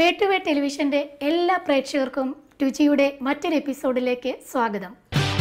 Way to വേ ടെലിവിഷൻ്റെ എല്ലാ പ്രേക്ഷകർക്കും രുചിയുടെ മറ്റൊരു എപ്പിസോഡിലേക്ക് സ്വാഗതം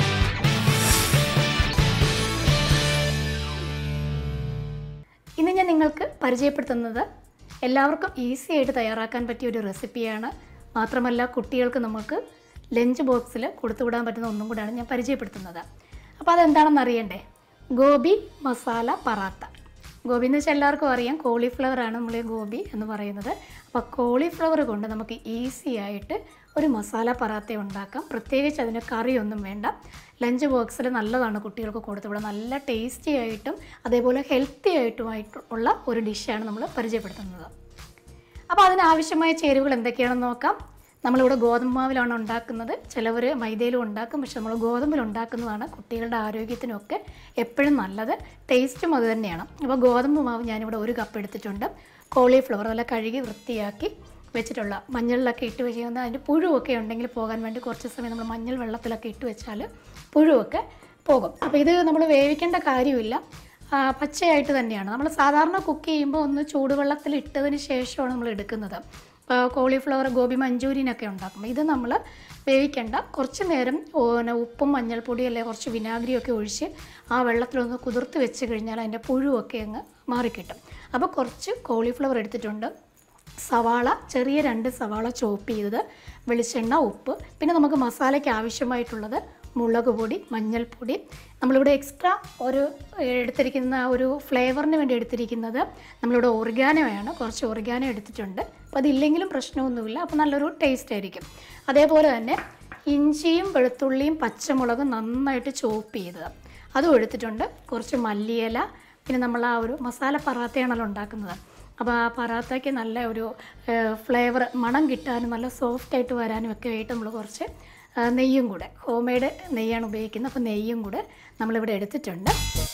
ഇന്ന് ഞാൻ നിങ്ങൾക്ക് പരിചയപ്പെടുത്തുന്നത് എല്ലാവർക്കും ഈസി ആയിട്ട് തയ്യാറാക്കാൻ പറ്റിയ ഒരു റെസിപ്പിയാണ് മാത്രമല്ല കുട്ടികൾക്ക് നമുക്ക് ലഞ്ച് ബോക്സിൽ കൊടുത്തുവിടാൻ പറ്റുന്ന ഒന്നും കൂടാണ് ഞാൻ പരിചയപ്പെടുത്തുന്നത് അപ്പോൾ അതെന്താണെന്ന് അറിയണ്ടേ ഗോബി മസാല പറാത്ത ഗോബി എന്ന് വെച്ചാൽ എല്ലാവർക്കും അറിയാം കോളിഫ്ലവർ ആണ് നമ്മൾ ഈ ഗോബി എന്ന് പറയുന്നത് അപ്പോൾ കോളിഫ്ലവർ കൊണ്ട് നമുക്ക് ഈസി ആയിട്ട് ഒരു മസാല പറാത്ത ഉണ്ടാക്കാം പ്രത്യേകിച്ച് അതിന് കറിയൊന്നും വേണ്ട ലഞ്ച് ബോക്സിൽ നല്ലതാണ് കുട്ടികൾക്ക് കൊടുത്തുവിടാം നല്ല ടേസ്റ്റി ആയിട്ടും അതേപോലെ ഹെൽത്തി ആയിട്ടുമായിട്ടുള്ള ഒരു ഡിഷാണ് നമ്മൾ പരിചയപ്പെടുത്തുന്നത് അപ്പോൾ അതിനാവശ്യമായ ചേരുവകൾ എന്തൊക്കെയാണെന്ന് നോക്കാം നമ്മളിവിടെ ഗോതമ്പ് മാവിലാണ് ഉണ്ടാക്കുന്നത് ചിലവർ മൈദയിലും ഉണ്ടാക്കും പക്ഷെ നമ്മൾ ഗോതമ്പിൽ ഉണ്ടാക്കുന്നതാണ് കുട്ടികളുടെ ആരോഗ്യത്തിനൊക്കെ എപ്പോഴും നല്ലത് ടേസ്റ്റും അത് തന്നെയാണ് അപ്പോൾ ഗോതമ്പ് മാവ് ഞാനിവിടെ ഒരു കപ്പ് എടുത്തിട്ടുണ്ട് കോളിഫ്ലവർ നല്ല കഴുകി വൃത്തിയാക്കി വെച്ചിട്ടുള്ള മഞ്ഞളിലൊക്കെ ഇട്ട് വെച്ചിരുന്ന അതിൻ്റെ പുഴുവൊക്കെ ഉണ്ടെങ്കിൽ പോകാൻ വേണ്ടി കുറച്ച് സമയം നമ്മൾ മഞ്ഞൾ വെള്ളത്തിലൊക്കെ ഇട്ട് വെച്ചാൽ പുഴുവൊക്കെ പോകും അപ്പോൾ ഇത് നമ്മൾ വേവിക്കേണ്ട കാര്യമില്ല ആ, പച്ചയായിട്ട് തന്നെയാണ് നമ്മൾ സാധാരണ കുക്ക് ചെയ്യുമ്പോൾ ഒന്ന് ചൂടുവെള്ളത്തിൽ ഇട്ടതിന് ശേഷമാണ് നമ്മൾ എടുക്കുന്നത് ഇപ്പോൾ കോളിഫ്ലവർ ഗോബി മഞ്ചൂരിയനൊക്കെ ഉണ്ടാക്കും ഇത് നമ്മൾ വേവിക്കേണ്ട കുറച്ച് നേരം ഓ, പിന്നെ ഉപ്പും മഞ്ഞൾപ്പൊടി അല്ലെ കുറച്ച് വിനാഗിരിയൊക്കെ ഒഴിച്ച് ആ വെള്ളത്തിലൊന്ന് കുതിർത്ത് വെച്ച് കഴിഞ്ഞാൽ അതിൻ്റെ പുഴുവൊക്കെ അങ്ങ് മാറിക്കിട്ടും അപ്പോൾ കുറച്ച് കോളിഫ്ലവർ എടുത്തിട്ടുണ്ട് സവാള ചെറിയ രണ്ട് സവാള ചോപ്പ് ചെയ്തത് വെളിച്ചെണ്ണ ഉപ്പ് പിന്നെ നമുക്ക് മസാലയ്ക്ക് ആവശ്യമായിട്ടുള്ളത് മുളക് പൊടി മഞ്ഞൾപ്പൊടി നമ്മളിവിടെ എക്സ്ട്രാ ഒരു എടുത്തിരിക്കുന്ന ഒരു ഫ്ലേവറിന് വേണ്ടി എടുത്തിരിക്കുന്നത് നമ്മളിവിടെ ഓർഗാനോയാണ് കുറച്ച് ഓർഗാനോ എടുത്തിട്ടുണ്ട് അപ്പോൾ അതില്ലെങ്കിലും പ്രശ്നമൊന്നുമില്ല അപ്പോൾ നല്ലൊരു ടേസ്റ്റ് ആയിരിക്കും അതേപോലെ തന്നെ ഇഞ്ചിയും വെളുത്തുള്ളിയും പച്ചമുളകും നന്നായിട്ട് ചോപ്പ് ചെയ്തത് അതും എടുത്തിട്ടുണ്ട് കുറച്ച് മല്ലിയില പിന്നെ നമ്മൾ ആ ഒരു മസാല പറാത്തയാണല്ലോ ഉണ്ടാക്കുന്നത് അപ്പോൾ ആ പറാത്തയ്ക്ക് നല്ല ഒരു ഫ്ലേവർ മണം കിട്ടാനും നല്ല സോഫ്റ്റ് ആയിട്ട് വരാനും ഒക്കെ ആയിട്ട് നമ്മൾ കുറച്ച് ആ, നെയ്യും കൂടെ ഹോം മെയ്ഡ് നെയ്യാണ് ഉപയോഗിക്കുന്നത് അപ്പോൾ നെയ്യും കൂടെ നമ്മളിവിടെ എടുത്തിട്ടുണ്ട്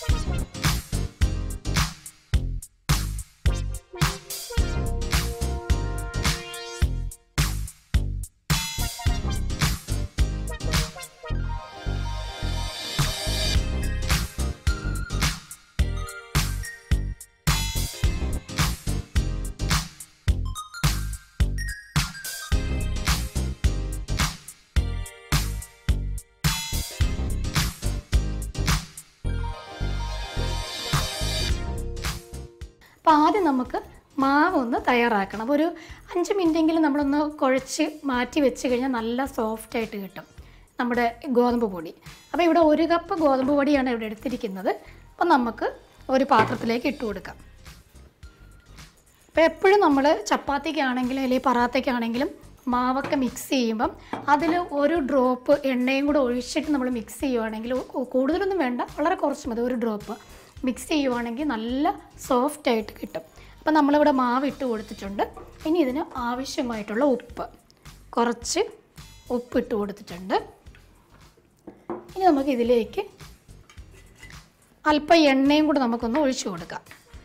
അപ്പോൾ ആദ്യം നമുക്ക് മാവ് ഒന്ന് തയ്യാറാക്കണം അപ്പോൾ ഒരു അഞ്ച് മിനിറ്റെങ്കിലും നമ്മളൊന്ന് കുഴച്ച് മാറ്റി വെച്ച് കഴിഞ്ഞാൽ നല്ല സോഫ്റ്റ് ആയിട്ട് കിട്ടും നമ്മുടെ ഗോതമ്പ് പൊടി അപ്പോൾ ഇവിടെ ഒരു കപ്പ് ഗോതമ്പ് പൊടിയാണ് ഇവിടെ എടുത്തിരിക്കുന്നത് അപ്പോൾ നമുക്ക് ഒരു പാത്രത്തിലേക്ക് ഇട്ട് കൊടുക്കാം അപ്പോൾ എപ്പോഴും നമ്മൾ ചപ്പാത്തിക്കാണെങ്കിലും അല്ലെങ്കിൽ പറാത്തയ്ക്കാണെങ്കിലും മാവൊക്കെ മിക്സ് ചെയ്യുമ്പം അതിൽ ഒരു ഡ്രോപ്പ് എണ്ണയും കൂടെ ഒഴിച്ചിട്ട് നമ്മൾ മിക്സ് ചെയ്യുവാണെങ്കിൽ കൂ- കൂടുതലൊന്നും വേണ്ട വളരെ കുറച്ച് മതി ഒരു ഡ്രോപ്പ് മിക്സ് ചെയ്യുവാണെങ്കിൽ നല്ല സോഫ്റ്റ് ആയിട്ട് കിട്ടും അപ്പോൾ നമ്മളിവിടെ മാവ് ഇട്ട് കൊടുത്തിട്ടുണ്ട് ഇനി ഇതിന് ആവശ്യമായിട്ടുള്ള ഉപ്പ് കുറച്ച് ഉപ്പ് ഇട്ട് കൊടുത്തിട്ടുണ്ട് ഇനി നമുക്ക് ഇതിലേക്ക് അല്പം എണ്ണയും കൂടെ നമുക്കൊന്ന് ഒഴിച്ചു കൊടുക്കാം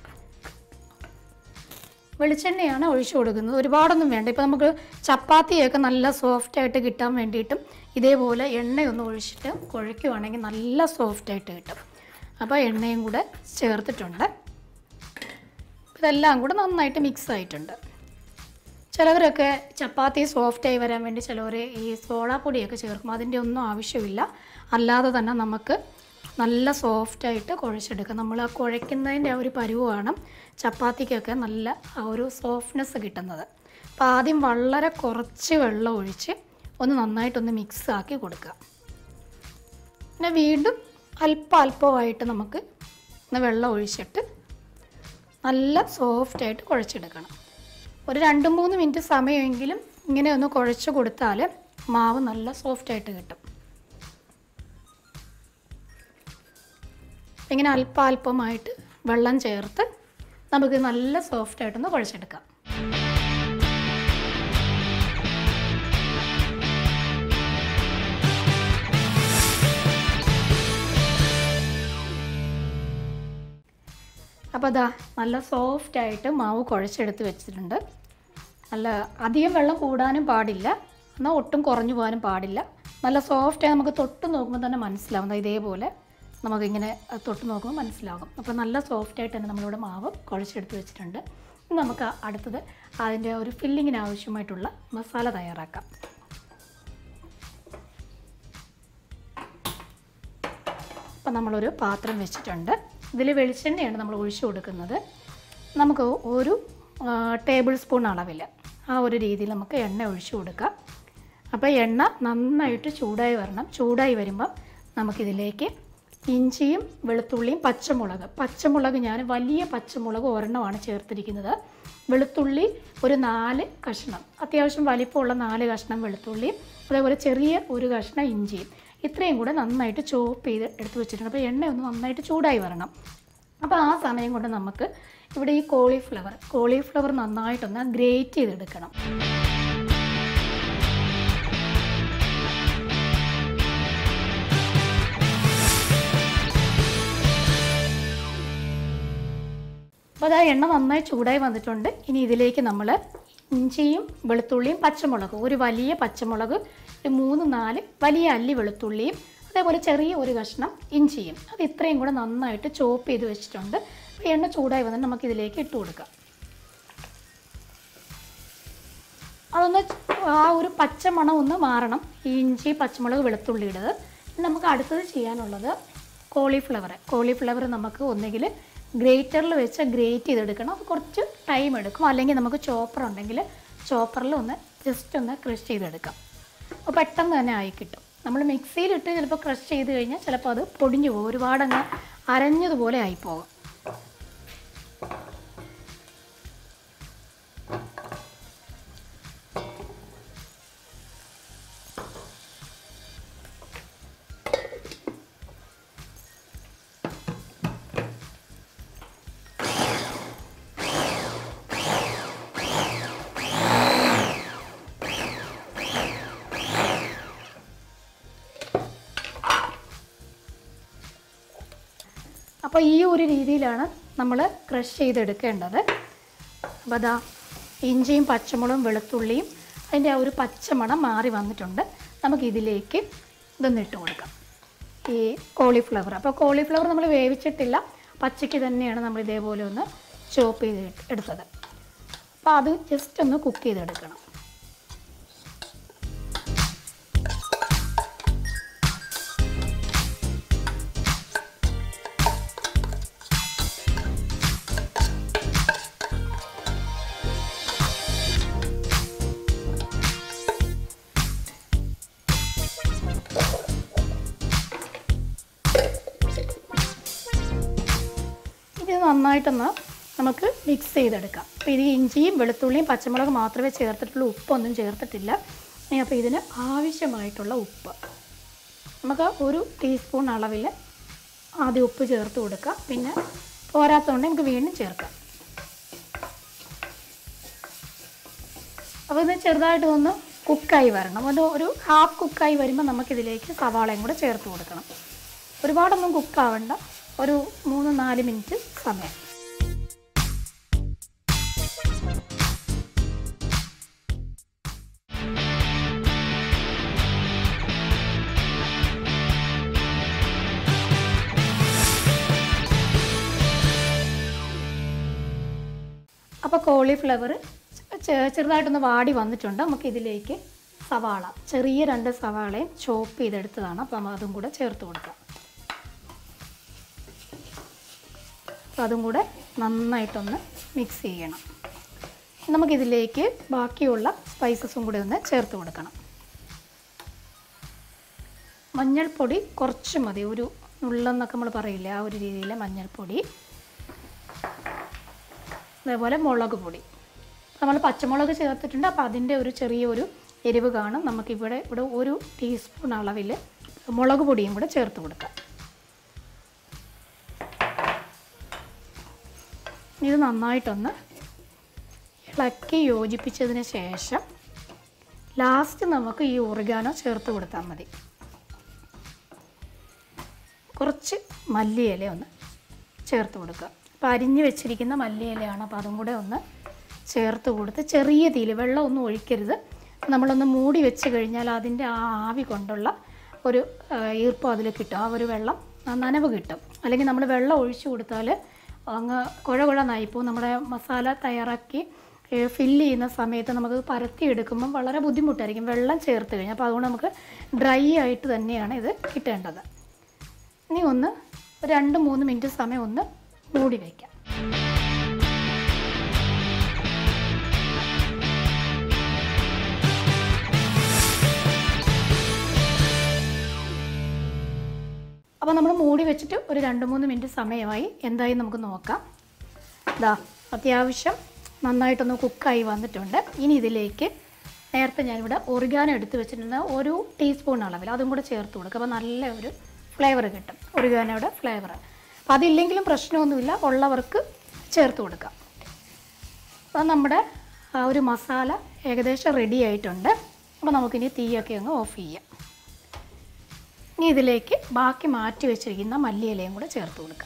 വെളിച്ചെണ്ണയാണ് ഒഴിച്ചു കൊടുക്കുന്നത് ഒരുപാടൊന്നും വേണ്ട ഇപ്പോൾ നമുക്ക് ചപ്പാത്തിയൊക്കെ നല്ല സോഫ്റ്റ് ആയിട്ട് കിട്ടാൻ വേണ്ടിയിട്ടും ഇതേപോലെ എണ്ണയൊന്ന് ഒഴിച്ചിട്ട് കുഴയ്ക്കുവാണെങ്കിൽ നല്ല സോഫ്റ്റ് ആയിട്ട് കിട്ടും അപ്പോൾ എണ്ണയും കൂടെ ചേർത്തിട്ടുണ്ട് ഇതെല്ലാം കൂടെ നന്നായിട്ട് മിക്സ് ആയിട്ടുണ്ട് ചിലവരൊക്കെ ചപ്പാത്തി സോഫ്റ്റായി വരാൻ വേണ്ടി ചിലവർ ഈ സോഡാപ്പൊടിയൊക്കെ ചേർക്കും അതിൻ്റെ ഒന്നും ആവശ്യമില്ല അല്ലാതെ തന്നെ നമുക്ക് നല്ല സോഫ്റ്റായിട്ട് കുഴച്ചെടുക്കാം നമ്മൾ ആ കുഴയ്ക്കുന്നതിൻ്റെ ആ ഒരു പരുവമാണ് ചപ്പാത്തിക്കൊക്കെ നല്ല ആ ഒരു സോഫ്റ്റ്നെസ് കിട്ടുന്നത് അപ്പോൾ ആദ്യം വളരെ കുറച്ച് വെള്ളം ഒഴിച്ച് ഒന്ന് നന്നായിട്ടൊന്ന് മിക്സ് ആക്കി കൊടുക്കുക പിന്നെ വീണ്ടും അല്പം അല്പമായിട്ട് നമുക്ക് ഒന്ന് വെള്ളം ഒഴിച്ചിട്ട് നല്ല സോഫ്റ്റായിട്ട് കുഴച്ചെടുക്കണം ഒരു രണ്ട് മൂന്ന് മിനിറ്റ് സമയമെങ്കിലും ഇങ്ങനെ ഒന്ന് കുഴച്ച് കൊടുത്താൽ മാവ് നല്ല സോഫ്റ്റായിട്ട് കിട്ടും ഇങ്ങനെ അല്പം അല്പമായിട്ട് വെള്ളം ചേർത്ത് നമുക്ക് നല്ല സോഫ്റ്റായിട്ടൊന്ന് കുഴച്ചെടുക്കാം അപ്പോൾ അതാ നല്ല സോഫ്റ്റായിട്ട് മാവ് കുഴച്ചെടുത്ത് വെച്ചിട്ടുണ്ട് നല്ല അധികം വെള്ളം കൂടാനും പാടില്ല എന്നാൽ ഒട്ടും കുറഞ്ഞു പോകാനും പാടില്ല നല്ല സോഫ്റ്റായി നമുക്ക് തൊട്ട് നോക്കുമ്പോൾ തന്നെ മനസ്സിലാവും ദാ ഇതേപോലെ നമുക്കിങ്ങനെ തൊട്ട് നോക്കുമ്പോൾ മനസ്സിലാകും അപ്പോൾ നല്ല സോഫ്റ്റായിട്ട് തന്നെ നമ്മളിവിടെ മാവ് കുഴച്ചെടുത്ത് വെച്ചിട്ടുണ്ട് ഇനി നമുക്ക് അടുത്തത് അതിൻ്റെ ഒരു ഫില്ലിങ്ങിന് ആവശ്യമായിട്ടുള്ള മസാല തയ്യാറാക്കാം അപ്പം നമ്മളൊരു പാത്രം വെച്ചിട്ടുണ്ട് ഇതിൽ വെളിച്ചെണ്ണയാണ് നമ്മൾ ഒഴിച്ചു കൊടുക്കുന്നത് നമുക്ക് ഒരു ആ, ടേബിൾ സ്പൂൺ അളവിൽ ആ ഒരു രീതിയിൽ നമുക്ക് എണ്ണ ഒഴിച്ചു കൊടുക്കാം അപ്പോൾ എണ്ണ നന്നായിട്ട് ചൂടായി വരണം ചൂടായി വരുമ്പോൾ നമുക്കിതിലേക്ക് ഇഞ്ചിയും വെളുത്തുള്ളിയും പച്ചമുളക് പച്ചമുളക് ഞാൻ വലിയ പച്ചമുളക് ഒരെണ്ണമാണ് ചേർത്തിരിക്കുന്നത് വെളുത്തുള്ളി ഒരു നാല് കഷ്ണം അത്യാവശ്യം വലിപ്പമുള്ള നാല് കഷ്ണം വെളുത്തുള്ളിയും അതേപോലെ ചെറിയ ഒരു കഷ്ണം ഇഞ്ചിയും ഇത്രയും കൂടെ നന്നായിട്ട് ചോപ്പ് ചെയ്ത് എടുത്ത് വെച്ചിട്ടുണ്ട് അപ്പോൾ എണ്ണ ഒന്ന് നന്നായിട്ട് ചൂടായി വരണം അപ്പോൾ ആ സമയം കൊണ്ട് നമുക്ക് ഇവിടെ ഈ കോളിഫ്ലവർ കോളിഫ്ലവർ നന്നായിട്ടൊന്ന് ഗ്രേറ്റ് ചെയ്തെടുക്കണം അപ്പോൾ അതാ എണ്ണ നന്നായി ചൂടായി വന്നിട്ടുണ്ട് ഇനി ഇതിലേക്ക് നമ്മൾ ഇഞ്ചിയും വെളുത്തുള്ളിയും പച്ചമുളകും ഒരു വലിയ പച്ചമുളക് ഒരു മൂന്ന് നാല് വലിയ അല്ലി വെളുത്തുള്ളിയും അതേപോലെ ചെറിയ ഒരു കഷ്ണം ഇഞ്ചിയും അത് ഇത്രയും കൂടെ നന്നായിട്ട് ചോപ്പ് ചെയ്ത് വെച്ചിട്ടുണ്ട് അപ്പോൾ എണ്ണ ചൂടായി വന്നിട്ട് നമുക്ക് ഇതിലേക്ക് ഇട്ട് കൊടുക്കാം അതൊന്ന് ആ ഒരു പച്ച മണം ഒന്ന് മാറണം ഈ ഇഞ്ചി പച്ചമുളക് വെളുത്തുള്ളിയുടേത് ഇനി നമുക്ക് അടുത്തത് ചെയ്യാനുള്ളത് കോളിഫ്ലവർ കോളിഫ്ലവർ നമുക്ക് ഒന്നുകിൽ ഗ്രേറ്ററിൽ വെച്ച് ഗ്രേറ്റ് ചെയ്തെടുക്കണം അത് കുറച്ച് ടൈം എടുക്കും അല്ലെങ്കിൽ നമുക്ക് ചോപ്പർ ഉണ്ടെങ്കിൽ ചോപ്പറിൽ ഒന്ന് ജസ്റ്റ് ഒന്ന് ക്രഷ് ചെയ്തെടുക്കാം അപ്പോൾ പെട്ടെന്ന് തന്നെ ആയി കിട്ടും നമ്മൾ മിക്സിയിലിട്ട് ചിലപ്പോൾ ക്രഷ് ചെയ്ത് കഴിഞ്ഞാൽ ചിലപ്പോൾ അത് പൊടിഞ്ഞു പോകും ഒരുപാടങ്ങ് അരഞ്ഞതുപോലെ ആയിപ്പോകും അപ്പോൾ ഈ ഒരു രീതിയിലാണ് നമ്മൾ ക്രഷ് ചെയ്തെടുക്കേണ്ടത് അപ്പോൾ അതാ ഇഞ്ചിയും പച്ചമുളകും വെളുത്തുള്ളിയും അതിൻ്റെ ആ ഒരു പച്ചമണം മാറി വന്നിട്ടുണ്ട് നമുക്കിതിലേക്ക് ഇതൊന്ന് ഇട്ട് കൊടുക്കാം ഈ കോളിഫ്ലവർ അപ്പോൾ കോളിഫ്ലവർ നമ്മൾ വേവിച്ചിട്ടില്ല പച്ചയ്ക്ക് തന്നെയാണ് നമ്മൾ ഇതേപോലെ ഒന്ന് ചോപ്പ് ചെയ്ത് എടുത്തത് അപ്പോൾ അത് ജസ്റ്റ് ഒന്ന് കുക്ക് ചെയ്തെടുക്കണം ഇത് നന്നായിട്ടൊന്ന് നമുക്ക് മിക്സ് ചെയ്തെടുക്കാം അപ്പോൾ ഇത് ഇഞ്ചിയും വെളുത്തുള്ളിയും പച്ചമുളക് മാത്രമേ ചേർത്തിട്ടുള്ളൂ ഉപ്പൊന്നും ചേർത്തിട്ടില്ല ഇനി അപ്പോൾ ഇതിന് ആവശ്യമായിട്ടുള്ള ഉപ്പ് നമുക്ക് ഒരു ടീസ്പൂൺ അളവിൽ ആദ്യം ഉപ്പ് ചേർത്ത് കൊടുക്കാം പിന്നെ പോരാത്തതുകൊണ്ട് നമുക്ക് വീണ്ടും ചേർക്കാം അപ്പോൾ ഇത് ചെറുതായിട്ട് ഒന്ന് കുക്കായി വരണം അത് ഒരു ഹാഫ് കുക്കായി വരുമ്പോൾ നമുക്കിതിലേക്ക് സവാളയും കൂടെ ചേർത്ത് കൊടുക്കണം ഒരുപാടൊന്നും കുക്കാവണ്ട ഒരു മൂന്ന് നാല് മിനിറ്റ് സമയം അപ്പോൾ കോളിഫ്ലവർ ചെറുതായിട്ടൊന്ന് വാടി വന്നിട്ടുണ്ട് നമുക്ക് ഇതിലേക്ക് സവാള ചെറിയ രണ്ട് സവാളയും ചോപ്പ് ചെയ്തെടുത്തതാണ് അപ്പം അതും കൂടെ ചേർത്ത് കൊടുക്കാം അപ്പോൾ അതും കൂടെ നന്നായിട്ടൊന്ന് മിക്സ് ചെയ്യണം നമുക്കിതിലേക്ക് ബാക്കിയുള്ള സ്പൈസസും കൂടെ ഒന്ന് ചേർത്ത് കൊടുക്കണം മഞ്ഞൾപ്പൊടി കുറച്ച് മതി ഒരു നുള്ളെന്നൊക്കെ നമ്മൾ പറയില്ലേ ആ ഒരു രീതിയിൽ മഞ്ഞൾപ്പൊടി അതേപോലെ മുളക് പൊടി നമ്മൾ പച്ചമുളക് ചേർത്തിട്ടുണ്ട് അപ്പോൾ അതിൻ്റെ ഒരു ചെറിയൊരു എരിവ് കാണും നമുക്കിവിടെ ഇവിടെ ഒരു ടീസ്പൂൺ അളവിൽ മുളക് പൊടിയും കൂടെ ചേർത്ത് കൊടുക്കാം ഇത് നന്നായിട്ടൊന്ന് ഇളക്കി യോജിപ്പിച്ചതിന് ശേഷം ലാസ്റ്റ് നമുക്ക് ഈ ഉറുഗാനോ ചേർത്ത് കൊടുത്താൽ മതി കുറച്ച് മല്ലിയില ഒന്ന് ചേർത്ത് കൊടുക്കുക അപ്പോൾ അരിഞ്ഞ് വെച്ചിരിക്കുന്ന മല്ലിയിലയാണ് അപ്പോൾ അതും കൂടെ ഒന്ന് ചേർത്ത് കൊടുത്ത് ചെറിയ തീയിൽ വെള്ളം ഒന്നും ഒഴിക്കരുത് നമ്മളൊന്ന് മൂടി വെച്ച് കഴിഞ്ഞാൽ അതിൻ്റെ ആ ആവി കൊണ്ടുള്ള ഒരു ആ, ഈർപ്പം അതിൽ കിട്ടും ആ ഒരു വെള്ളം ആ നനവ് കിട്ടും അല്ലെങ്കിൽ നമ്മൾ വെള്ളം ഒഴിച്ചു കൊടുത്താൽ അങ്ങ് കുഴ കുഴന്നായിപ്പോൾ നമ്മുടെ മസാല തയ്യാറാക്കി ഫില്ല് ചെയ്യുന്ന സമയത്ത് നമുക്ക് പരത്തി എടുക്കുമ്പം വളരെ ബുദ്ധിമുട്ടായിരിക്കും വെള്ളം ചേർത്ത് കഴിഞ്ഞാൽ അപ്പോൾ അതുകൊണ്ട് നമുക്ക് ഡ്രൈ ആയിട്ട് തന്നെയാണ് ഇത് കിട്ടേണ്ടത് ഇനി ഒന്ന് ഒരു രണ്ട് മൂന്ന് മിനിറ്റ് സമയം ഒന്ന് മൂടി വയ്ക്കാം അപ്പോൾ നമ്മൾ മൂടി വെച്ചിട്ട് ഒരു രണ്ട് മൂന്ന് മിനിറ്റ് സമയമായി എന്തായി നമുക്ക് നോക്കാം ഇതാ അത്യാവശ്യം നന്നായിട്ടൊന്ന് കുക്കായി വന്നിട്ടുണ്ട് ഇനി ഇതിലേക്ക് നേരത്തെ ഞാനിവിടെ ഒറിഗാനോ എടുത്ത് വെച്ചിട്ടുണ്ട് ഒരു ടീസ്പൂൺ അളവിൽ അതും കൂടെ ചേർത്ത് കൊടുക്കുക അപ്പോൾ നല്ല ഒരു ഫ്ലേവർ കിട്ടും ഒറിഗാനോയുടെ ഫ്ലേവർ അപ്പോൾ അതില്ലെങ്കിലും പ്രശ്നമൊന്നുമില്ല ഉള്ളവർക്ക് ചേർത്ത് കൊടുക്കാം അപ്പോൾ നമ്മുടെ ആ ഒരു മസാല ഏകദേശം റെഡി ആയിട്ടുണ്ട് അപ്പോൾ നമുക്കിനി തീയൊക്കെ അങ്ങ് ഓഫ് ചെയ്യാം ഇനി ഇതിലേക്ക് ബാക്കി മാറ്റി വെച്ചിരിക്കുന്ന മല്ലിയിലയും കൂടെ ചേർത്ത് കൊടുക്കാം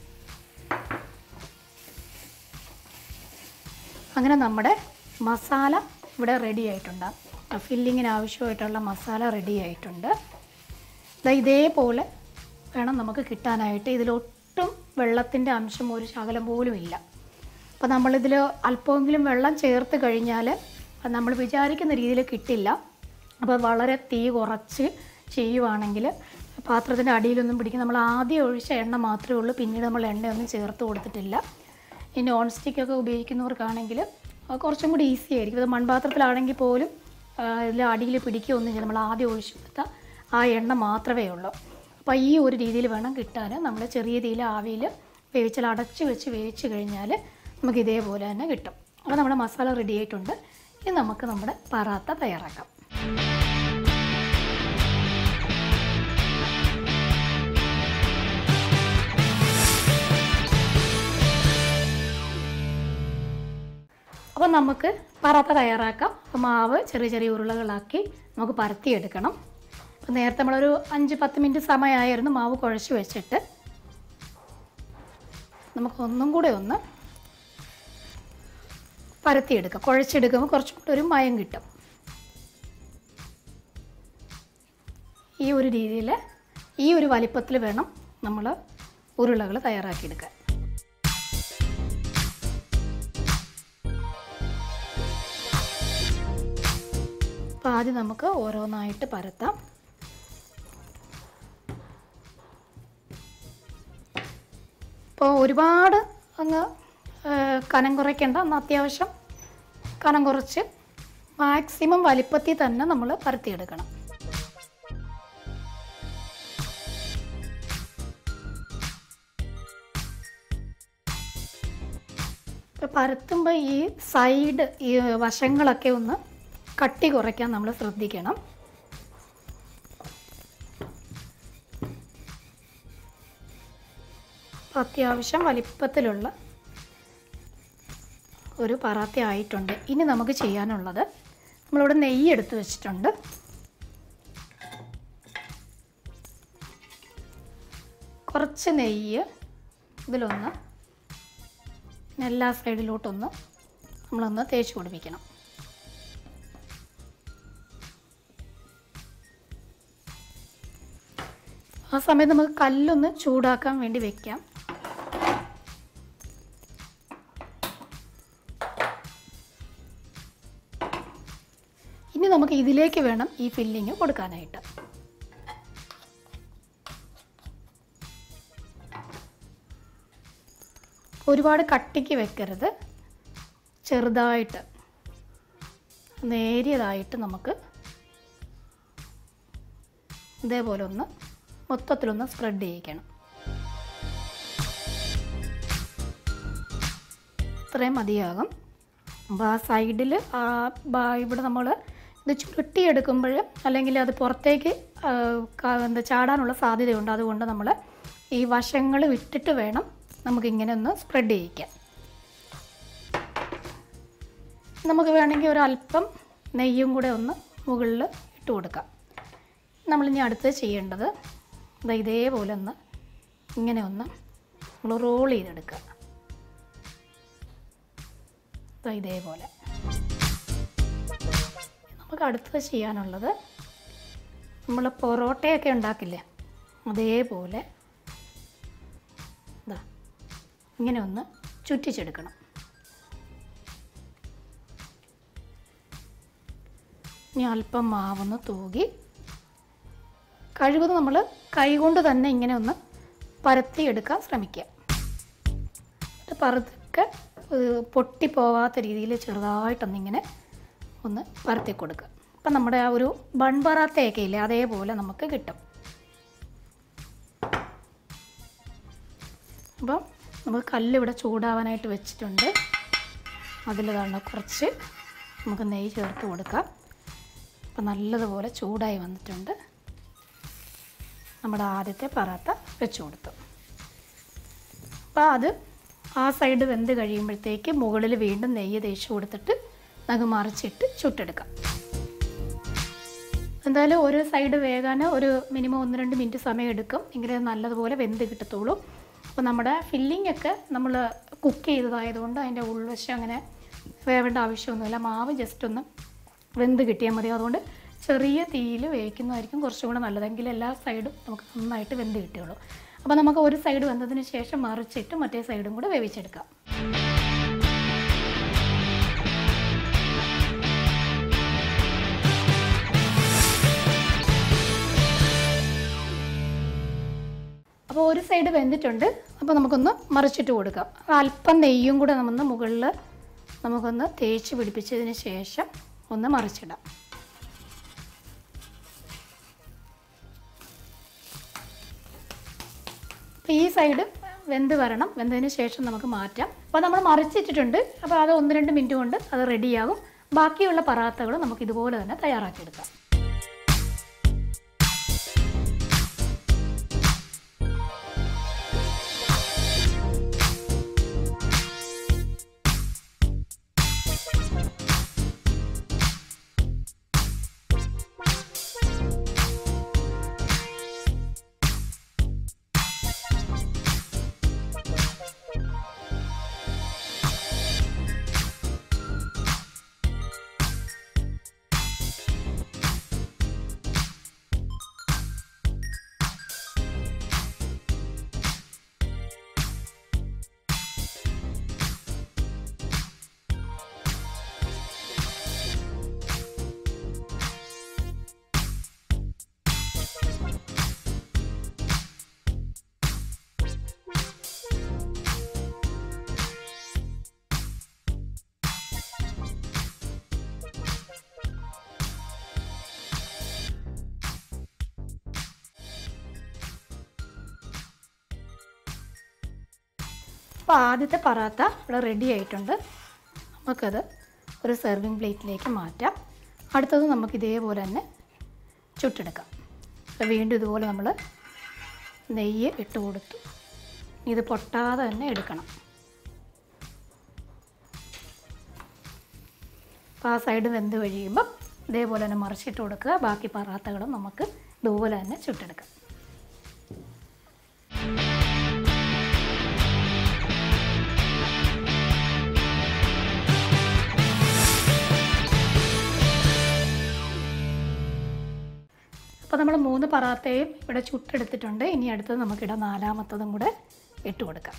അങ്ങനെ നമ്മുടെ മസാല ഇവിടെ റെഡി ആയിട്ടുണ്ട് ഫില്ലിങ്ങിന് ആവശ്യമായിട്ടുള്ള മസാല റെഡി ആയിട്ടുണ്ട് ദാ ഇതേപോലെ വേണം നമുക്ക് കിട്ടാനായിട്ട് ഇതിലൊട്ടും വെള്ളത്തിൻ്റെ അംശം ഒരു ശകലം പോലും ഇല്ല അപ്പോൾ നമ്മളിതിൽ അല്പമെങ്കിലും വെള്ളം ചേർത്ത് കഴിഞ്ഞാൽ അത് നമ്മൾ വിചാരിക്കുന്ന രീതിയിൽ കിട്ടില്ല അപ്പോൾ വളരെ തീ കുറച്ച് ചെയ്യുവാണെങ്കിൽ പാത്രത്തിൻ്റെ അടിയിലൊന്നും പിടിക്കും നമ്മൾ ആദ്യം ഒഴിച്ച എണ്ണ മാത്രമേ ഉള്ളൂ പിന്നീട് നമ്മൾ എണ്ണയൊന്നും ചേർത്ത് കൊടുത്തിട്ടില്ല ഈ നോൺ സ്റ്റിക്കൊക്കെ ഉപയോഗിക്കുന്നവർക്കാണെങ്കിൽ അത് കുറച്ചും കൂടി ഈസി ആയിരിക്കും ഇത് മൺപാത്രത്തിലാണെങ്കിൽ പോലും ഇതിൽ അടിയിൽ പിടിക്കുകയൊന്നും ചെയ്യും നമ്മൾ ആദ്യം ഒഴിച്ചു കൊടുത്ത ആ എണ്ണ മാത്രമേ ഉള്ളൂ അപ്പോൾ ഈ ഒരു രീതിയിൽ വേണം കിട്ടാൻ നമ്മൾ ചെറിയ തീയിൽ ആവിയിൽ വേവിച്ചാൽ അടച്ച് വെച്ച് വേവിച്ച് കഴിഞ്ഞാൽ നമുക്ക് ഇതേപോലെ തന്നെ കിട്ടും അപ്പോൾ നമ്മുടെ മസാല റെഡി ആയിട്ടുണ്ട് ഇനി നമുക്ക് നമ്മുടെ പറാത്ത തയ്യാറാക്കാം അപ്പോൾ നമുക്ക് പറാത്ത തയ്യാറാക്കാം അപ്പോൾ മാവ് ചെറിയ ചെറിയ ഉരുളകളാക്കി നമുക്ക് പരത്തിയെടുക്കണം അപ്പോൾ നേരത്തെ നമ്മളൊരു അഞ്ച് പത്ത് മിനിറ്റ് സമയമായിരുന്നു മാവ് കുഴച്ച് വെച്ചിട്ട് നമുക്ക് ഒന്നും കൂടെ ഒന്ന് പരത്തിയെടുക്കാം കുഴച്ചെടുക്കുമ്പോൾ കുറച്ചും കൂടെ ഒരു മയം കിട്ടും ഈ ഒരു രീതിയിൽ ഈ ഒരു വലിപ്പത്തിൽ വേണം നമ്മൾ ഉരുളകൾ തയ്യാറാക്കിയെടുക്കാൻ അപ്പോൾ ആദ്യം നമുക്ക് ഓരോന്നായിട്ട് പരത്താം ഇപ്പോൾ ഒരുപാട് അങ്ങ് ആ, കനം കുറയ്ക്കേണ്ട എന്നാൽ അത്യാവശ്യം കനം കുറച്ച് മാക്സിമം വലിപ്പത്തിൽ തന്നെ നമ്മൾ പരത്തിയെടുക്കണം ഇപ്പോൾ പരത്തുമ്പോൾ ഈ സൈഡ് ഈ വശങ്ങളൊക്കെ ഒന്ന് കട്ടി കുറയ്ക്കാൻ നമ്മൾ ശ്രദ്ധിക്കണം അപ്പോൾ അത്യാവശ്യം വലിപ്പത്തിലുള്ള ഒരു പറാത്ത ആയിട്ടുണ്ട് ഇനി നമുക്ക് ചെയ്യാനുള്ളത് നമ്മളിവിടെ നെയ്യ് എടുത്ത് വെച്ചിട്ടുണ്ട് കുറച്ച് നെയ്യ് ഇതിലൊന്ന് എല്ലാ സൈഡിലോട്ടൊന്ന് നമ്മളൊന്ന് തേച്ച് പിടിപ്പിക്കണം ആ സമയത്ത് നമുക്ക് കല്ലൊന്ന് ചൂടാക്കാൻ വേണ്ടി വെക്കാം ഇനി നമുക്ക് ഇതിലേക്ക് വേണം ഈ ഫില്ലിങ് കൊടുക്കാനായിട്ട് ഒരുപാട് കട്ടിക്ക് വെക്കരുത് ചെറുതായിട്ട് നേരിയതായിട്ട് നമുക്ക് ഇതേപോലെ ഒന്ന് മൊത്തത്തിലൊന്ന് സ്പ്രെഡ് ചെയ്യിക്കണം ഇത്രയും മതിയാകും അപ്പോൾ ആ സൈഡിൽ ഇവിടെ നമ്മൾ ഇത് ചുരുട്ടിയെടുക്കുമ്പോൾ അല്ലെങ്കിൽ അത് പുറത്തേക്ക് ആ, ക- എന്താ ചാടാനുള്ള സാധ്യതയുണ്ട് അതുകൊണ്ട് നമ്മൾ ഈ വശങ്ങൾ വിട്ടിട്ട് വേണം നമുക്കിങ്ങനെ ഒന്ന് സ്പ്രെഡ് ചെയ്യിക്കാൻ നമുക്ക് വേണമെങ്കിൽ ഒരല്പം നെയ്യും കൂടെ ഒന്ന് മുകളിൽ ഇട്ട് കൊടുക്കാം നമ്മളിനി അടുത്ത് ചെയ്യേണ്ടത് ദാ ഇതേപോലെ ഒന്ന് ഇങ്ങനെ ഒന്ന് നമ്മൾ റോൾ ചെയ്തെടുക്കുക ദാ ഇതേപോലെ നമുക്ക് അടുത്തത് ചെയ്യാനുള്ളത് നമ്മൾ പൊറോട്ടയൊക്കെ ഉണ്ടാക്കില്ലേ അതേപോലെ ഇതാ ഇങ്ങനെ ഒന്ന് ചുറ്റിച്ചെടുക്കണം ഇനി അല്പം മാവൊന്ന് തൂകി കഴിവതും നമ്മൾ കൈകൊണ്ട് തന്നെ ഇങ്ങനെ ഒന്ന് പരത്തിയെടുക്കാൻ ശ്രമിക്കുക എന്നിട്ട് പതുക്കെ ഏഹ്, പൊട്ടിപ്പോവാത്ത രീതിയിൽ ചെറുതായിട്ടൊന്നിങ്ങനെ ഒന്ന് പരത്തി കൊടുക്കുക അപ്പം നമ്മുടെ ആ ഒരു ബൺ പറാത്തയൊക്കെ ഇല്ലേ അതേപോലെ നമുക്ക് കിട്ടും അപ്പം നമുക്ക് കല്ല് ഇവിടെ ചൂടാവാനായിട്ട് വെച്ചിട്ടുണ്ട് അതിൽ കാണുന്ന കുറച്ച് നമുക്ക് നെയ്യ് ചേർത്ത് കൊടുക്കാം അപ്പം നല്ലതുപോലെ ചൂടായി വന്നിട്ടുണ്ട് നമ്മുടെ ആദ്യത്തെ പറാത്ത വെച്ച് കൊടുത്തു അപ്പോൾ അത് ആ സൈഡ് വെന്ത് കഴിയുമ്പോഴത്തേക്ക് മുകളിൽ വീണ്ടും നെയ്യ് തേച്ച് കൊടുത്തിട്ട് നമുക്ക് മറിച്ചിട്ട് ചുട്ടെടുക്കാം എന്തായാലും ഒരു സൈഡ് വേകാൻ ഒരു മിനിമം ഒന്ന് രണ്ട് മിനിറ്റ് സമയം എടുക്കും എങ്കിലേ നല്ലതുപോലെ വെന്ത് കിട്ടത്തുള്ളൂ അപ്പോൾ നമ്മുടെ ഫില്ലിംഗ് ഒക്കെ നമ്മൾ കുക്ക് ചെയ്തതായതുകൊണ്ട് അതിൻ്റെ ഉൾവശം അങ്ങനെ വേവേണ്ട ആവശ്യമൊന്നുമില്ല മാവ് ജസ്റ്റ് ഒന്ന് വെന്ത് കിട്ടിയാൽ മതി അതുകൊണ്ട് ചെറിയ തീയിൽ വേവിക്കുന്നതായിരിക്കും കുറച്ചും കൂടെ നല്ലതെങ്കിൽ എല്ലാ സൈഡും നമുക്ക് നന്നായിട്ട് വെന്ത് കിട്ടുകയുള്ളൂ അപ്പോൾ നമുക്ക് ഒരു സൈഡ് വെന്തതിന് ശേഷം മറിച്ചിട്ട് മറ്റേ സൈഡും കൂടെ വേവിച്ചെടുക്കാം അപ്പോൾ ഒരു സൈഡ് വെന്തിട്ടുണ്ട് അപ്പോൾ നമുക്കൊന്ന് മറിച്ചിട്ട് കൊടുക്കാം അല്പം നെയ്യും കൂടെ നമ്മൾ മുകളിൽ നമുക്കൊന്ന് തേച്ച് പിടിപ്പിച്ചതിന് ശേഷം ഒന്ന് മറിച്ചിടാം അപ്പോൾ ഈ സൈഡ് വെന്ത് വരണം വെന്തതിന് ശേഷം നമുക്ക് മാറ്റാം അപ്പോൾ നമ്മൾ മറിച്ചിട്ടിട്ടുണ്ട് അപ്പോൾ അത് ഒന്ന് രണ്ട് മിനിറ്റ് കൊണ്ട് അത് റെഡിയാകും ബാക്കിയുള്ള പറാത്തകൾ നമുക്ക് ഇതുപോലെ തന്നെ തയ്യാറാക്കിയെടുക്കാം അപ്പോൾ ആദ്യത്തെ പറാത്ത ഇവിടെ റെഡി ആയിട്ടുണ്ട് നമുക്കത് ഒരു സെർവിങ് പ്ലേറ്റിലേക്ക് മാറ്റാം അടുത്തത് നമുക്ക് ഇതേപോലെ തന്നെ ചുട്ടെടുക്കാം അപ്പോൾ വീണ്ടും ഇതുപോലെ നമ്മൾ നെയ്യ് ഇട്ട് കൊടുത്തു ഇത് പൊട്ടാതെ തന്നെ എടുക്കണം അപ്പോൾ ആ സൈഡ് വെന്ത് കഴിയുമ്പം ഇതേപോലെ തന്നെ മറിച്ചിട്ട് കൊടുക്കുക ബാക്കി പറാത്തകളും നമുക്ക് ഇതുപോലെ തന്നെ ചുട്ടെടുക്കാം അപ്പോൾ നമ്മൾ മൂന്ന് പറാത്തയും ഇവിടെ ചുട്ടെടുത്തിട്ടുണ്ട് ഇനി അടുത്തത് നമുക്കിവിടെ നാലാമത്തതും കൂടെ ഇട്ട് കൊടുക്കാം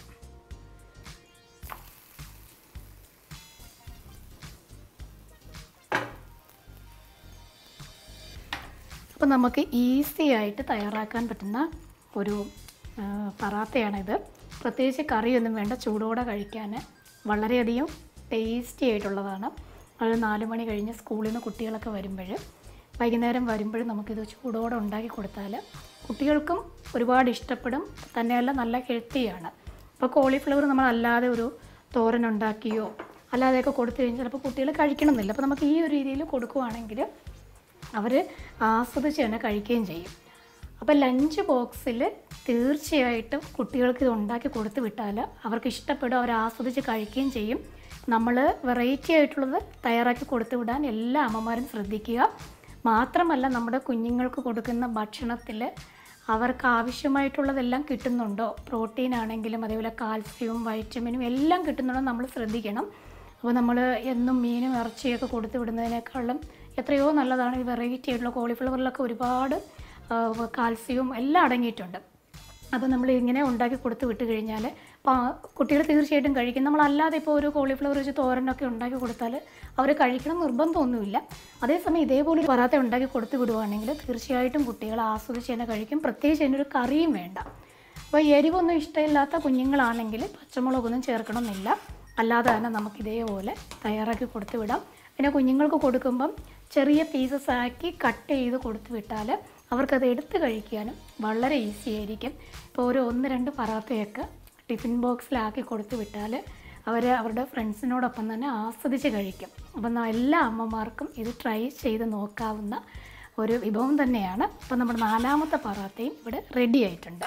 അപ്പോൾ നമുക്ക് ഈസി ആയിട്ട് തയ്യാറാക്കാൻ പറ്റുന്ന ഒരു ആ, പറാത്തയാണിത് പ്രത്യേകിച്ച് കറിയൊന്നും വേണ്ട ചൂടോടെ കഴിക്കാൻ വളരെയധികം ടേസ്റ്റി ആയിട്ടുള്ളതാണ് അത് നാല് മണി കഴിഞ്ഞ് സ്കൂളിൽ നിന്ന് കുട്ടികളൊക്കെ വരുമ്പോൾ വൈകുന്നേരം വരുമ്പോഴും നമുക്കിത് ചൂടോടെ ഉണ്ടാക്കി കൊടുത്താൽ കുട്ടികൾക്കും ഒരുപാട് ഇഷ്ടപ്പെടും തന്നെയല്ല നല്ല ഹെൽത്തിയാണ് ഇപ്പോൾ കോളിഫ്ലവർ നമ്മൾ അല്ലാതെ ഒരു തോരൻ ഉണ്ടാക്കിയോ അല്ലാതെയൊക്കെ കൊടുത്തു കഴിഞ്ഞാൽ ചിലപ്പോൾ കുട്ടികൾ കഴിക്കണമെന്നില്ല അപ്പോൾ നമുക്ക് ഈ ഒരു രീതിയിൽ കൊടുക്കുവാണെങ്കിൽ അവർ ആസ്വദിച്ച് തന്നെ കഴിക്കുകയും ചെയ്യും അപ്പോൾ ലഞ്ച് ബോക്സിൽ തീർച്ചയായിട്ടും കുട്ടികൾക്ക് ഇത് ഉണ്ടാക്കി കൊടുത്ത് വിട്ടാൽ അവർക്ക് ഇഷ്ടപ്പെടും അവർ ആസ്വദിച്ച് കഴിക്കുകയും ചെയ്യും നമ്മൾ വെറൈറ്റി ആയിട്ടുള്ളത് തയ്യാറാക്കി കൊടുത്തു വിടാൻ എല്ലാ അമ്മമാരും ശ്രദ്ധിക്കുക മാത്രമല്ല നമ്മുടെ കുഞ്ഞുങ്ങൾക്ക് കൊടുക്കുന്ന ഭക്ഷണത്തിൽ അവർക്ക് ആവശ്യമായിട്ടുള്ളതെല്ലാം കിട്ടുന്നുണ്ടോ പ്രോട്ടീൻ ആണെങ്കിലും അതേപോലെ കാൽസ്യവും വൈറ്റമിനും എല്ലാം കിട്ടുന്നുണ്ടോ നമ്മൾ ശ്രദ്ധിക്കണം അപ്പോൾ നമ്മൾ എന്നും മീനും ഇറച്ചിയൊക്കെ കൊടുത്തു വിടുന്നതിനേക്കാളും എത്രയോ നല്ലതാണ് ഈ വെറൈറ്റി ആയിട്ടുള്ള കോളിഫ്ലവറിലൊക്കെ ഒരുപാട് ആ, കാൽസ്യവും എല്ലാം അടങ്ങിയിട്ടുണ്ട് അപ്പോൾ നമ്മൾ ഇങ്ങനെ ഉണ്ടാക്കി കൊടുത്ത് വിട്ട് കഴിഞ്ഞാൽ അപ്പോൾ കുട്ടികൾ തീർച്ചയായിട്ടും കഴിക്കും നമ്മളല്ലാതെ ഇപ്പോൾ ഒരു കോളിഫ്ലവർ വെച്ച് തോരനൊക്കെ ഉണ്ടാക്കി കൊടുത്താൽ അവർ കഴിക്കണം നിർബന്ധമൊന്നുമില്ല അതേസമയം ഇതേപോലെ ഒരു പറാത്ത ഉണ്ടാക്കി കൊടുത്തു വിടുവാണെങ്കിൽ തീർച്ചയായിട്ടും കുട്ടികൾ ആസ്വദിച്ച് തന്നെ കഴിക്കും പ്രത്യേകിച്ച് അതിനൊരു കറിയും വേണ്ട അപ്പോൾ എരിവൊന്നും ഇഷ്ടമില്ലാത്ത കുഞ്ഞുങ്ങളാണെങ്കിൽ പച്ചമുളകൊന്നും ചേർക്കണമെന്നില്ല അല്ലാതെ തന്നെ നമുക്ക് ഇതേപോലെ തയ്യാറാക്കി കൊടുത്തു വിടാം പിന്നെ കുഞ്ഞുങ്ങൾക്ക് കൊടുക്കുമ്പം ചെറിയ പീസസ് ആക്കി കട്ട് ചെയ്ത് കൊടുത്തു വിട്ടാൽ അവർക്കത് എടുത്ത് കഴിക്കാനും വളരെ ഈസി ആയിരിക്കും ഇപ്പോൾ ഒരു ഒന്ന് രണ്ട് പറാത്തയൊക്കെ ടിഫിൻ ബോക്സിലാക്കി കൊടുത്തു വിട്ടാൽ അവർ അവരുടെ ഫ്രണ്ട്സിനോടൊപ്പം തന്നെ ആസ്വദിച്ച് കഴിക്കും അപ്പം എല്ലാ അമ്മമാർക്കും ഇത് ട്രൈ ചെയ്ത് നോക്കാവുന്ന ഒരു വിഭവം തന്നെയാണ് അപ്പോൾ നമ്മുടെ നാലാമത്തെ പറാത്തയും ഇവിടെ റെഡി ആയിട്ടുണ്ട്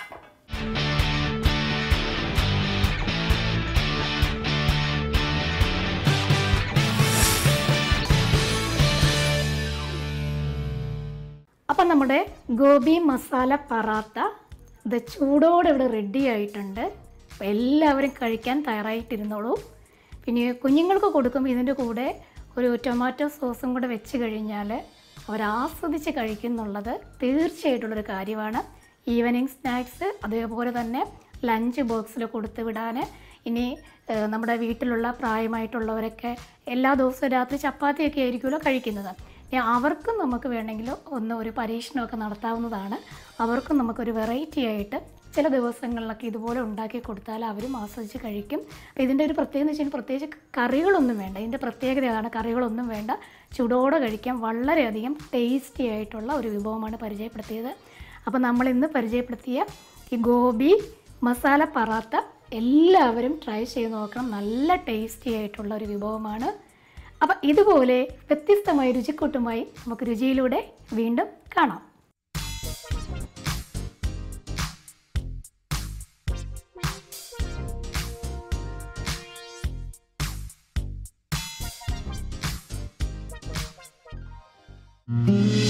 അപ്പം നമ്മുടെ ഗോബി മസാല പറാത്ത ഇത് ചൂടോടെ ഇവിടെ റെഡി ആയിട്ടുണ്ട് അപ്പോൾ എല്ലാവരും കഴിക്കാൻ തയ്യാറായിട്ടിരുന്നോളൂ പിന്നെ കുഞ്ഞുങ്ങൾക്ക് കൊടുക്കുമ്പോൾ ഇതിൻ്റെ കൂടെ ഒരു ടൊമാറ്റോ സോസും കൂടെ വെച്ച് കഴിഞ്ഞാൽ അവർ ആസ്വദിച്ച് കഴിക്കുന്നുള്ളത് തീർച്ചയായിട്ടുള്ളൊരു കാര്യമാണ് ഈവനിങ് സ്നാക്സ് അതേപോലെ തന്നെ ലഞ്ച് ബോക്സിൽ കൊടുത്തു വിടാൻ ഇനി ഏഹ്, നമ്മുടെ വീട്ടിലുള്ള പ്രായമായിട്ടുള്ളവരൊക്കെ എല്ലാ ദിവസവും രാത്രി ചപ്പാത്തിയൊക്കെ ആയിരിക്കുമല്ലോ കഴിക്കുന്നത് ഇനി അവർക്കും നമുക്ക് വേണമെങ്കിൽ ഒന്ന് ഒരു പരീക്ഷണമൊക്കെ നടത്താവുന്നതാണ് അവർക്കും നമുക്കൊരു വെറൈറ്റി ആയിട്ട് ചില ദിവസങ്ങളിലൊക്കെ ഇതുപോലെ ഉണ്ടാക്കി കൊടുത്താൽ അവരും ആസ്വദിച്ച് കഴിക്കും അപ്പോൾ ഇതിൻ്റെ ഒരു പ്രത്യേകത എന്ന് വെച്ചാൽ പ്രത്യേകിച്ച് കറികളൊന്നും വേണ്ട ഇതിൻ്റെ പ്രത്യേകതയാണ് കറികളൊന്നും വേണ്ട ചൂടോടെ കഴിക്കാൻ വളരെയധികം ടേസ്റ്റി ആയിട്ടുള്ള ഒരു വിഭവമാണ് പരിചയപ്പെടുത്തിയത് അപ്പോൾ നമ്മൾ ഇന്ന് പരിചയപ്പെടുത്തിയ ഈ ഗോബി മസാല പറാത്ത എല്ലാവരും ട്രൈ ചെയ്ത് നോക്കണം നല്ല ടേസ്റ്റി ആയിട്ടുള്ള ഒരു വിഭവമാണ് അപ്പം ഇതുപോലെ വ്യത്യസ്തമായ രുചിക്കൂട്ടുമായി നമുക്ക് രുചിയിലൂടെ വീണ്ടും കാണാം Thank you.